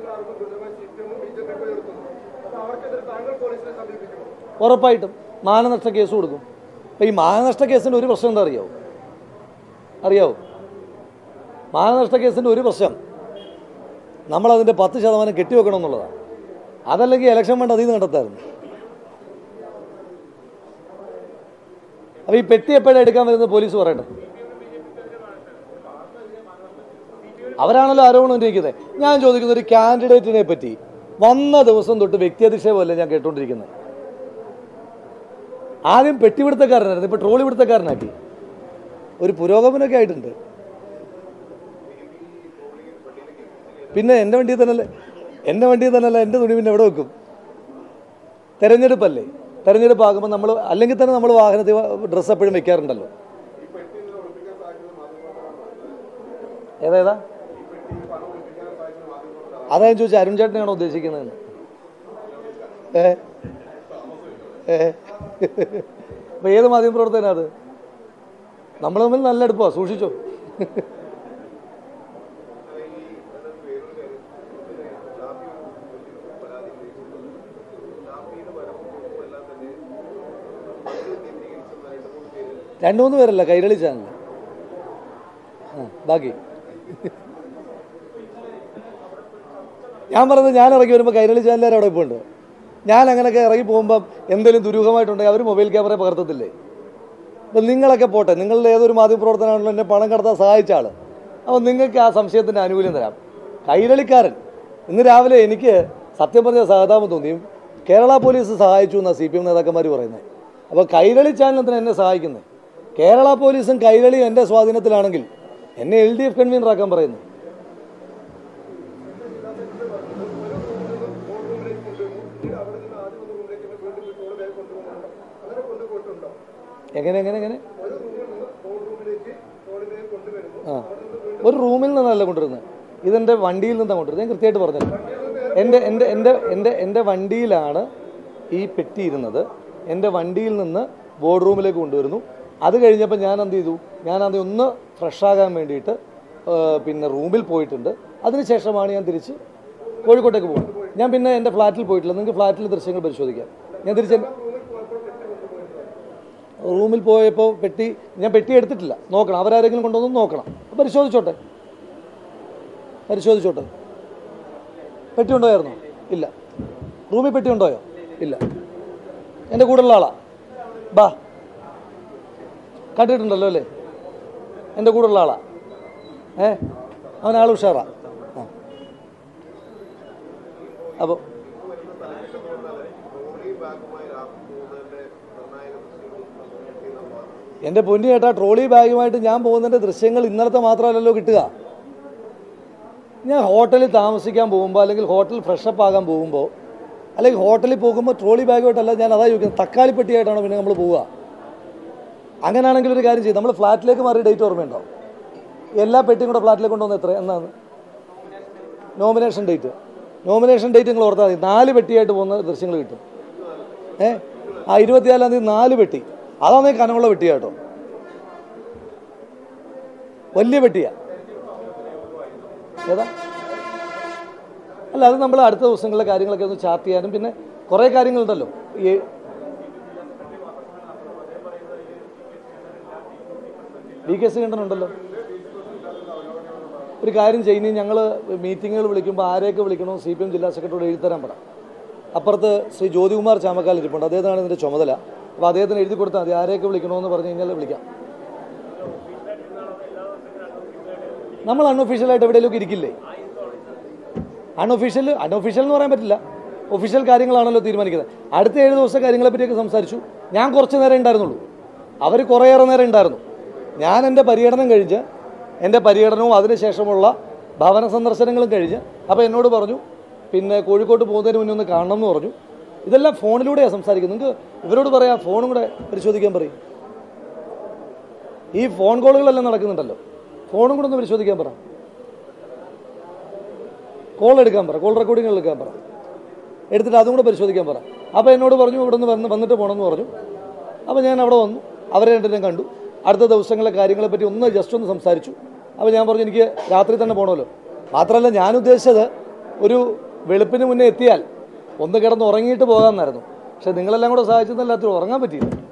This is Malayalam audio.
ഉറപ്പായിട്ടും മാനനഷ്ട കേസ് കൊടുക്കും അപ്പം ഈ മാനനഷ്ട കേസിൻ്റെ ഒരു പ്രശ്നം എന്താ അറിയാവോ അറിയാവോ മാനനഷ്ട കേസിൻ്റെ ഒരു പ്രശ്നം നമ്മളതിൻ്റെ പത്ത് ശതമാനം കെട്ടിവെക്കണം എന്നുള്ളതാണ് അതല്ലെങ്കിൽ ഇലക്ഷൻ വേണ്ട അതിൽ നിന്ന് കണ്ടെത്തായിരുന്നു അപ്പോൾ ഈ പെട്ടി എപ്പോഴാണ് എടുക്കാൻ വരുന്നത് പോലീസ് പറയട്ടെ അവരാണല്ലോ ആരോപണം ഉന്നയിക്കുന്നത് ഞാൻ ചോദിക്കുന്ന ഒരു കാൻഡിഡേറ്റിനെ പറ്റി വന്ന ദിവസം തൊട്ട് വ്യക്തിയതിശയമല്ല ഞാൻ കേട്ടുകൊണ്ടിരിക്കുന്നത് ആദ്യം പെട്ടിപിടുത്തക്കാരനായിരുന്നു ഇപ്പൊ ട്രോളി പിടുത്തക്കാരനാക്കി ഒരു പുരോഗമനമൊക്കെ ആയിട്ടുണ്ട് പിന്നെ എൻ്റെ വണ്ടിയിൽ തന്നെയല്ലേ എൻ്റെ വണ്ടിയിൽ തന്നെയല്ല എൻ്റെ തുണി പിന്നെ എവിടെ വെക്കും തെരഞ്ഞെടുപ്പല്ലേ തെരഞ്ഞെടുപ്പ് ആകുമ്പോൾ നമ്മൾ അല്ലെങ്കിൽ തന്നെ നമ്മൾ വാഹനത്തിൽ ഡ്രസ്സ് എപ്പോഴും വെക്കാറുണ്ടല്ലോ ഏതേതാ അതാ ഞാൻ ചോദിച്ചത് അരുൺ ചേട്ടനെയാണോ ഉദ്ദേശിക്കുന്നതെന്ന് ഏ ഏ അപ്പൊ ഏത് മാധ്യമ പ്രവർത്തന അത് നമ്മൾ തമ്മിൽ നല്ല അടുപ്പമാണ് സൂക്ഷിച്ചോ രണ്ടു മൂന്ന് പേരല്ല കൈരളി ചാനൽ ആ ബാക്കി ഞാൻ പറഞ്ഞത് ഞാൻ ഇറങ്ങി വരുമ്പോൾ കൈരളി ചാനലുകാർ അവിടെ ഇപ്പോൾ ഉണ്ട് ഞാൻ അങ്ങനെയൊക്കെ ഇറങ്ങി പോകുമ്പം എന്തെങ്കിലും ദുരൂഹമായിട്ടുണ്ടെങ്കിൽ അവർ മൊബൈൽ ക്യാമറ പകർത്തത്തില്ലേ അപ്പം നിങ്ങളൊക്കെ പോട്ടെ നിങ്ങളുടെ ഏതൊരു മാധ്യമ പ്രവർത്തനമാണല്ലോ എന്നെ പണം കടത്താൻ സഹായിച്ച ആൾ അപ്പോൾ നിങ്ങൾക്ക് ആ സംശയത്തിൻ്റെ ആനുകൂല്യം തരാം കൈരളിക്കാരൻ ഇന്ന് രാവിലെ എനിക്ക് സത്യം പറഞ്ഞ സഹതാപം തോന്നിയും കേരള പോലീസ് സഹായിച്ചു എന്നാണ് സി പി എം നേതാക്കന്മാർ പറയുന്നത് അപ്പോൾ കൈരളി ചാനലത്തിന് എന്നെ സഹായിക്കുന്നത് കേരള പോലീസും കൈരളിയും എൻ്റെ സ്വാധീനത്തിലാണെങ്കിൽ എന്നെ എൽ ഡി എഫ് കൺവീനറാക്കാൻ പറയുന്നു എങ്ങനെ എങ്ങനെ എങ്ങനെ ആ ഒരു റൂമിൽ നിന്നല്ല കൊണ്ടുവരുന്നത് ഇതെൻ്റെ വണ്ടിയിൽ നിന്നാണ് കൊണ്ടുവരുന്നത് ഞാൻ കൃത്യമായിട്ട് പറഞ്ഞല്ലോ എൻ്റെ എൻ്റെ എൻ്റെ എൻ്റെ എൻ്റെ വണ്ടിയിലാണ് ഈ പെട്ടി ഇരുന്നത് എൻ്റെ വണ്ടിയിൽ നിന്ന് ബോർഡ് റൂമിലേക്ക് കൊണ്ടുവരുന്നു അത് കഴിഞ്ഞപ്പോൾ ഞാൻ എന്ത് ചെയ്തു ഞാൻ അത് ഒന്ന് ഫ്രഷാകാൻ വേണ്ടിയിട്ട് ആ, പിന്നെ റൂമിൽ പോയിട്ടുണ്ട് അതിനുശേഷമാണ് ഞാൻ തിരിച്ച് കോഴിക്കോട്ടേക്ക് പോകുന്നത് ഞാൻ പിന്നെ എൻ്റെ ഫ്ലാറ്റിൽ പോയിട്ടില്ല നിങ്ങൾക്ക് ഫ്ലാറ്റിൽ ദൃശ്യങ്ങൾ പരിശോധിക്കാം ഞാൻ തിരിച്ച് റൂമിൽ പോയപ്പോൾ പെട്ടി ഞാൻ പെട്ടി എടുത്തിട്ടില്ല നോക്കണം അവരാരെങ്കിലും കൊണ്ടുവന്ന് നോക്കണം പരിശോധിച്ചോട്ടെ പരിശോധിച്ചോട്ടെ പെട്ടി ഉണ്ടോയായിരുന്നോ ഇല്ല റൂമിൽ പെട്ടി ഉണ്ടോയോ ഇല്ല എൻ്റെ കൂടെയുള്ള ആളാ ബാ കണ്ടിട്ടുണ്ടല്ലോ അല്ലേ എൻ്റെ കൂടെയുള്ള ആളാ ഏ അവൻ ആൾ ഉഷാറാ ആ അപ്പോൾ എൻ്റെ പൊന്നി ചേട്ടാ ട്രോളി ബാഗുമായിട്ട് ഞാൻ പോകുന്നതിൻ്റെ ദൃശ്യങ്ങൾ ഇന്നലത്തെ മാത്രമല്ലല്ലോ കിട്ടുക ഞാൻ ഹോട്ടലിൽ താമസിക്കാൻ പോകുമ്പോൾ അല്ലെങ്കിൽ ഹോട്ടൽ ഫ്രഷപ്പ് ആകാൻ പോകുമ്പോൾ അല്ലെങ്കിൽ ഹോട്ടലിൽ പോകുമ്പോൾ ട്രോളി ബാഗുമായിട്ടല്ല ഞാൻ അതാ ചോദിക്കുന്നത് തക്കാളി പെട്ടിയായിട്ടാണ് പിന്നെ നമ്മൾ പോവുക അങ്ങനെയാണെങ്കിൽ ഒരു കാര്യം ചെയ്യും നമ്മൾ ഫ്ലാറ്റിലേക്ക് മാറി ഡേറ്റ് ഓർമ്മയുണ്ടോ എല്ലാ പെട്ടിയും കൂടെ ഫ്ലാറ്റിലേക്ക് കൊണ്ടുവന്ന് എത്ര എന്നാണ് നോമിനേഷൻ ഡേറ്റ് നോമിനേഷൻ ഡേറ്റ് നിങ്ങൾ ഓർത്താൽ മതി നാല് പെട്ടിയായിട്ട് പോകുന്ന ദൃശ്യങ്ങൾ കിട്ടും ഏ ആ ഇരുപത്തിനാലാം തീയതി നാല് പെട്ടി അതാണ് കനമുള്ള പെട്ടിയാ കേട്ടോ വലിയ പെട്ടിയാ ഏതാ അല്ല അത് നമ്മൾ അടുത്ത ദിവസങ്ങളിലെ കാര്യങ്ങളൊക്കെ ഒന്ന് ചാർട്ട് ചെയ്യാനും പിന്നെ കുറേ കാര്യങ്ങളുണ്ടല്ലോ ഈ വി കെ സി കണ്ടനുണ്ടല്ലോ ഒരു കാര്യം ചെയ്യുന്നത് ഞങ്ങൾ മീറ്റിങ്ങുകൾ വിളിക്കുമ്പോൾ ആരെയൊക്കെ വിളിക്കണോ സി പി എം ജില്ലാ സെക്രട്ടറിയോട് എഴുതി തരാൻ പറ അപ്പുറത്ത് ശ്രീ ജ്യോതികുമാർ ചാമക്കാൽ ഇരിപ്പുണ്ട് അദ്ദേഹത്തിനാണ് ഇതിൻ്റെ ചുമതല അപ്പോൾ അദ്ദേഹത്തിന് എഴുതി കൊടുത്താൽ മതി ആരെയൊക്കെ വിളിക്കണമെന്ന് പറഞ്ഞു കഴിഞ്ഞാൽ വിളിക്കാം നമ്മൾ അൺഒഫീഷ്യലായിട്ട് എവിടെയെങ്കിലും ഇരിക്കില്ലേ അൺഒഫീഷ്യൽ അൺഒഫീഷ്യൽ എന്ന് പറയാൻ പറ്റില്ല ഒഫീഷ്യൽ കാര്യങ്ങളാണല്ലോ തീരുമാനിക്കുന്നത് അടുത്ത ഏഴ് ദിവസത്തെ കാര്യങ്ങളെ പറ്റിയൊക്കെ സംസാരിച്ചു ഞാൻ കുറച്ച് നേരം ഉണ്ടായിരുന്നുള്ളൂ അവർ കുറേയേറെ നേരം ഉണ്ടായിരുന്നു ഞാൻ എൻ്റെ പര്യടനം കഴിഞ്ഞ് എൻ്റെ പര്യടനവും അതിനുശേഷമുള്ള ഭവന സന്ദർശനങ്ങളും കഴിഞ്ഞ് അപ്പോൾ എന്നോട് പറഞ്ഞു പിന്നെ കോഴിക്കോട്ട് പോകുന്നതിന് മുന്നേ ഒന്ന് കാണണം എന്ന് പറഞ്ഞു ഇതെല്ലാം ഫോണിലൂടെയാണ് സംസാരിക്കുന്നത് നിങ്ങൾക്ക് ഇവരോട് പറയാം ഫോണും കൂടെ പരിശോധിക്കാൻ പറയും ഈ ഫോൺ കോളുകളെല്ലാം നടക്കുന്നുണ്ടല്ലോ ഫോണും കൂടെ ഒന്ന് പരിശോധിക്കാൻ പറ കോൾ എടുക്കാൻ പറ കോൾ റെക്കോർഡിംഗ് എടുക്കാൻ പറ എടുത്തിട്ട് അതും കൂടെ പരിശോധിക്കാൻ പറ അപ്പോൾ എന്നോട് പറഞ്ഞു ഇവിടെ നിന്ന് വന്ന് വന്നിട്ട് പോകണമെന്ന് പറഞ്ഞു അപ്പോൾ ഞാൻ അവിടെ വന്നു അവരെ രണ്ടിനും കണ്ടു അടുത്ത ദിവസങ്ങളിലെ കാര്യങ്ങളെ പറ്റി ഒന്ന് ജസ്റ്റ് ഒന്ന് സംസാരിച്ചു അപ്പോൾ ഞാൻ പറഞ്ഞു എനിക്ക് രാത്രി തന്നെ പോകണമല്ലോ മാത്രമല്ല ഞാൻ ഉദ്ദേശിച്ചത് ഒരു വെളുപ്പിന് മുന്നേ എത്തിയാൽ ഒന്ന് കിടന്ന് ഉറങ്ങിയിട്ട് പോകാമെന്നായിരുന്നു പക്ഷെ നിങ്ങളെല്ലാം കൂടെ സഹായിച്ചതല്ലാത്ത ഉറങ്ങാൻ പറ്റിയില്ല